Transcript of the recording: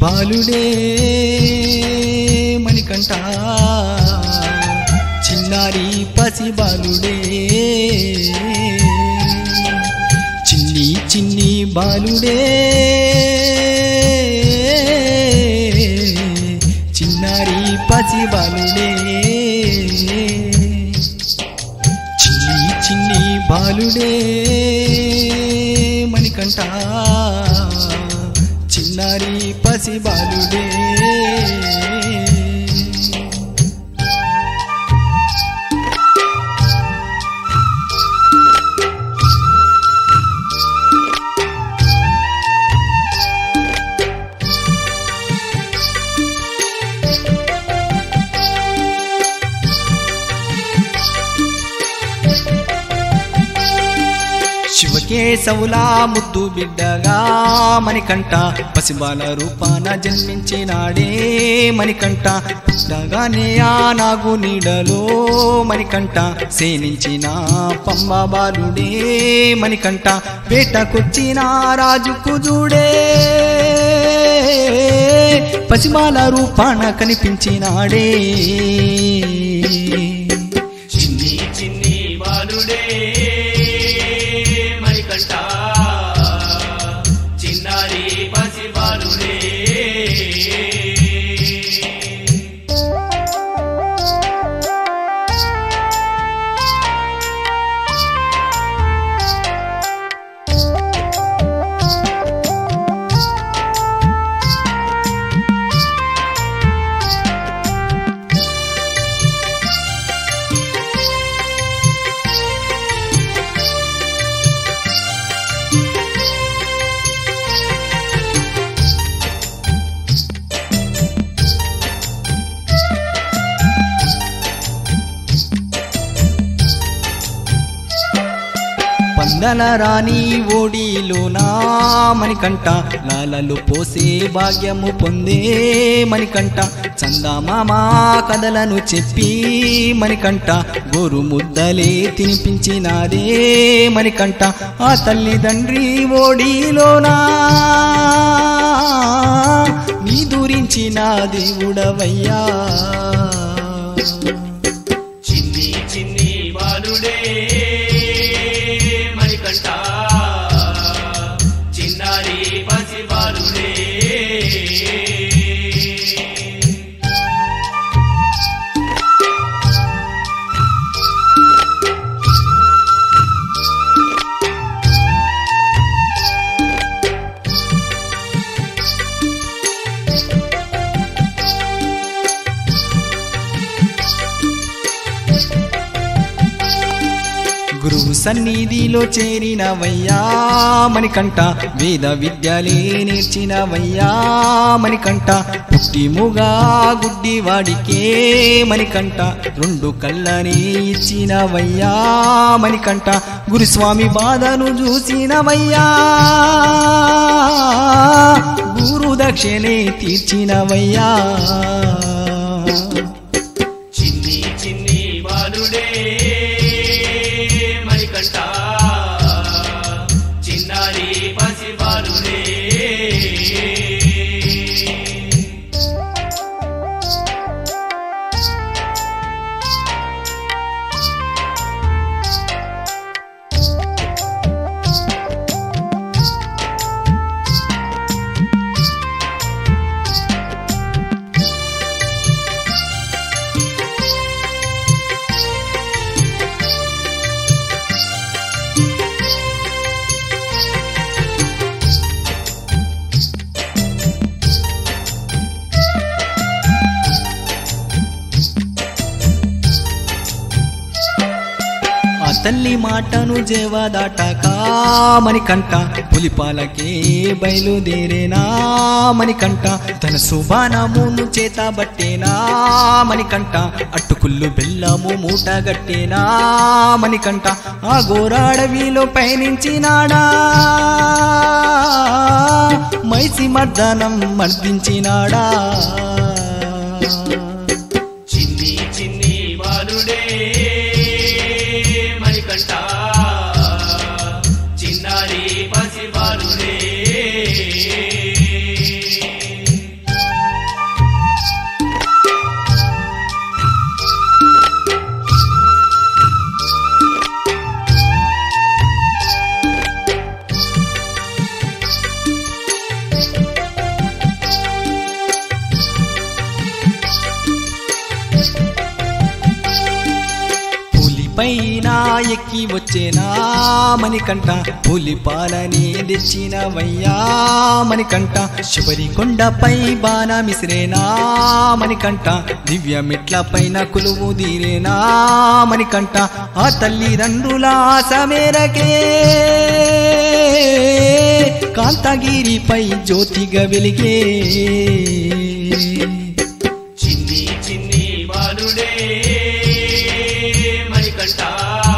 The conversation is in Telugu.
బాలుడే మణికంఠ చిన్నారి పసి బాలుడే చిన్ని చిన్ని బాలుడే చిన్నారి పసి బాలుడే చిన్ని చిన్ని బాలుడే మణికంఠ చిన్నారి పసి బాలుడే శివకేశవులా ముద్దు బిడ్డగా మణికంఠ పసిబాల రూపాన జన్మించినాడే మణికంఠ పుట్టగానే ఆ నాగు నీడలో మణికంఠ సేనించిన పంబ బాలుడే మణికంఠ వేటకొచ్చిన రాజుకు చూడే పసిబాల రూపాన కనిపించినాడే చిన్ని చిన్ని బాలుడే మణికంఠ చిన్నారి పసి బాలుడే పందల రాణి ఓడిలోనా మణికంఠ లాలలు పోసే భాగ్యము పొందే మణికంఠ చందమామ కథలను చెప్పి మణికంఠ గోరు ముద్దలే తినిపించినాదే మణికంఠ ఆ తల్లిదండ్రి ఓడిలోనా నీ దూరించిన దేవుడవయ్యా చిన్ని చిన్ని బాలుడే మణికంఠ చిన్నారి పసి బాలుడే గురువు సన్నిధిలో చేరినవయ్యా మణికంఠ వేద విద్యలే నేర్చినవయ్యా మణికంఠ పుట్టిముగా గుడ్డి వాడికే మణికంఠ రెండు కళ్ళని ఇచ్చినవయ్యా మణికంఠ గురుస్వామి బాధను చూసినవయ్యా గురు దక్షిణే తీర్చినవయ్యా చిన్ని చిన్ని బాలుడే మణికంఠ చిన్నారి పసి బాలుడే ఆ తల్లి మాటను జేవదాటాక మణికంఠ పులిపాలకే బయలుదేరేనా మణికంఠ తన సుబానమును చేతబట్టేనా మణికంఠ అట్టుకుళ్ళు బెల్లము మూటగట్టేనా మణికంఠ ఆ గోరాడవిలో పయనించినాడా మైసి మర్దనం మర్దించినాడా చిన్ని చిన్ని బాలుడే మణికంఠ చిన్నారి పసి బాలుడే ఎక్కి వచ్చేనా మణికంఠ పులిపాలని తెచ్చినవయ్యా మణికంఠ శబరి కొండపై బాణ మిసిరేనా మణికంఠ దివ్య మెట్ల పైన కొలువు దీరేనా మణికంఠ ఆ తల్లిదండ్రుల ఆశ మేరకే కాంతగిరిపై జ్యోతిగా వెలిగే చిన్ని చిన్ని బాలుడే మణికంఠ